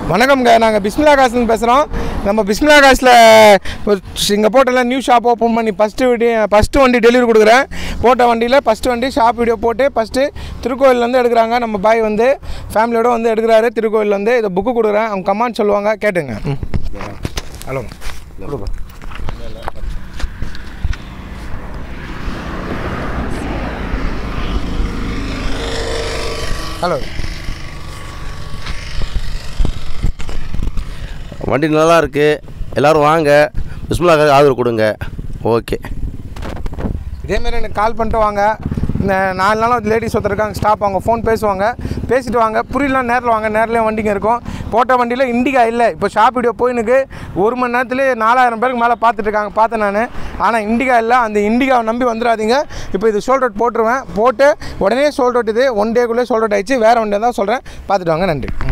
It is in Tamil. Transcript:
வணக்கம்ங்க நாங்கள் பிஸ்மிலா காசுன்னு பேசுகிறோம் நம்ம பிஸ்மிலா காசில் இங்கே போட்டெல்லாம் நியூ ஷாப் ஓப்பன் பண்ணி ஃபஸ்ட்டு வீடியோ ஃபஸ்ட்டு வண்டி டெலிவரி கொடுக்குறேன் போட்ட வண்டியில் ஃபஸ்ட்டு வண்டி ஷாப் வீடியோ போட்டு ஃபஸ்ட்டு திருக்கோயிலேருந்து எடுக்கிறாங்க நம்ம பாய் வந்து ஃபேமிலியோட வந்து எடுக்கிறாரு திருக்கோயில் வந்து இதை புக்கு கொடுக்குறேன் அவங்க கமாண்ட் சொல்லுவாங்க கேட்டுங்க ம் ஹலோ கொடுப்பா ஹலோ வண்டி நல்லா இருக்குது எல்லோரும் வாங்க பிஸ்மிலாக்காக ஆதரவு கொடுங்க ஓகே இதேமாரி எனக்கு கால் பண்ணிட்டு வாங்க இந்த நாலு நாளும் லேடிஸ் ஒருத்தர் இருக்காங்க ஸ்டாப் அவங்க ஃபோன் பேசுவாங்க பேசிட்டு வாங்க புரியலாம் நேரில் வாங்க நேர்லேயே வண்டிங்க இருக்கும் போட்ட வண்டியில் இண்டிகா இல்லை இப்போ ஷாப் வீடியோ போயினுக்கு ஒரு மணி நேரத்துலேயே நாலாயிரம் பேருக்கு மேலே பார்த்துட்டு இருக்காங்க பார்த்தேன் நான் ஆனால் இண்டிகா இல்லை அந்த இண்டிகாவை நம்பி வந்துடாதீங்க இப்போ இது சோல்ட் அவுட் போட்டுருவேன் போட்டு உடனே சோல்ட் அவுட் இது ஒன் டேக்குள்ளே சோல்ட் அவுட் ஆயிடுச்சு வேறு வண்டியாக தான் சொல்கிறேன் பார்த்துட்டு வாங்க நன்றி